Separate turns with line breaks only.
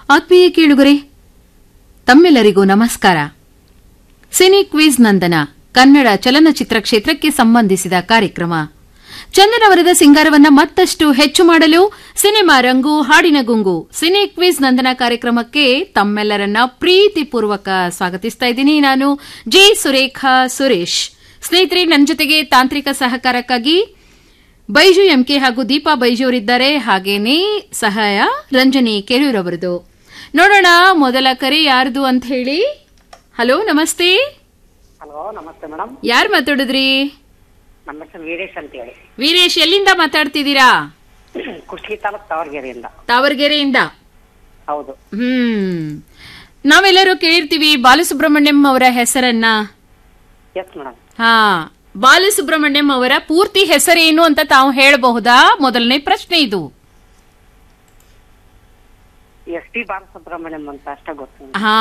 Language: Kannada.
ಆತ್ಮೀಯ ಕೇಳುಗರೆ ತಮ್ಮೆಲ್ಲರಿಗೂ ನಮಸ್ಕಾರ ಸಿನಿ ಕ್ವಿಜ್ ನಂದನ ಕನ್ನಡ ಚಲನಚಿತ್ರ ಕ್ಷೇತ್ರಕ್ಕೆ ಸಂಬಂಧಿಸಿದ ಕಾರ್ಯಕ್ರಮ ಚಂದನವರದ ಸಿಂಗಾರವನ್ನ ಮತ್ತಷ್ಟು ಹೆಚ್ಚು ಮಾಡಲು ಸಿನಿಮಾ ರಂಗು ಹಾಡಿನ ಗುಂಗು ಸಿನಿ ಕ್ವಿಜ್ ನಂದನ ಕಾರ್ಯಕ್ರಮಕ್ಕೆ ತಮ್ಮೆಲ್ಲರನ್ನ ಪ್ರೀತಿಪೂರ್ವಕ ಸ್ವಾಗತಿಸ್ತಾ ಇದ್ದೀನಿ ನಾನು ಜೆ ಸುರೇಖಾ ಸುರೇಶ್ ಸ್ನೇಹಿತರೆ ನನ್ನ ಜೊತೆಗೆ ತಾಂತ್ರಿಕ ಸಹಕಾರಕ್ಕಾಗಿ ಬೈಜು ಎಂಕೆ ಹಾಗೂ ದೀಪಾ ಬೈಜು ಅವರಿದ್ದಾರೆ ಹಾಗೇನೇ ಸಹಾಯ ರಂಜನಿ ಕೆರೂರವರದು ನೋಡೋಣ ಮೊದಲ ಕರೆ ಯಾರ್ದು ಅಂತ ಹೇಳಿ ಹಲೋ ನಮಸ್ತೆ
ಹಲೋ ನಮಸ್ತೆ ಮೇಡಮ್
ಯಾರು ಮಾತಾಡಿದ್ರಿ
ನಮ್ಮ ಹೆಸರು ವೀರೇಶ್ ಅಂತ ಹೇಳಿ
ವೀರೇಶ್ ಎಲ್ಲಿಂದ ಮಾತಾಡ್ತಿದ್ದೀರಾ
ಕುಷ್ಟಗಿ ತಾಲೂಕ್ ತಾವರ್ಗೆರೆಯಿಂದ
ತಾವರ್ಗೆರೆಯಿಂದ
ಹೌದು
ಹ್ಮ್ ನಾವೆಲ್ಲರೂ ಕೇಳಿರ್ತೀವಿ ಬಾಲಸುಬ್ರಹ್ಮಣ್ಯಂ ಅವರ ಹೆಸರನ್ನ
ಎಸ್ ಮೇಡಮ್
ಹಾ ಬಾಲಸುಬ್ರಹ್ಮಣ್ಯಂ ಅವರ ಪೂರ್ತಿ ಹೆಸರೇನು ಅಂತ ತಾವು ಹೇಳಬಹುದಾ ಮೊದಲನೇ ಪ್ರಶ್ನೆ ಇದು
ಎಸ್ ಟಿ ಬಾಲಸುಬ್ರಹ್ಮಣ್ಯಂ ಅಂತ ಅಷ್ಟೇ ಗೊತ್ತು
ಹಾ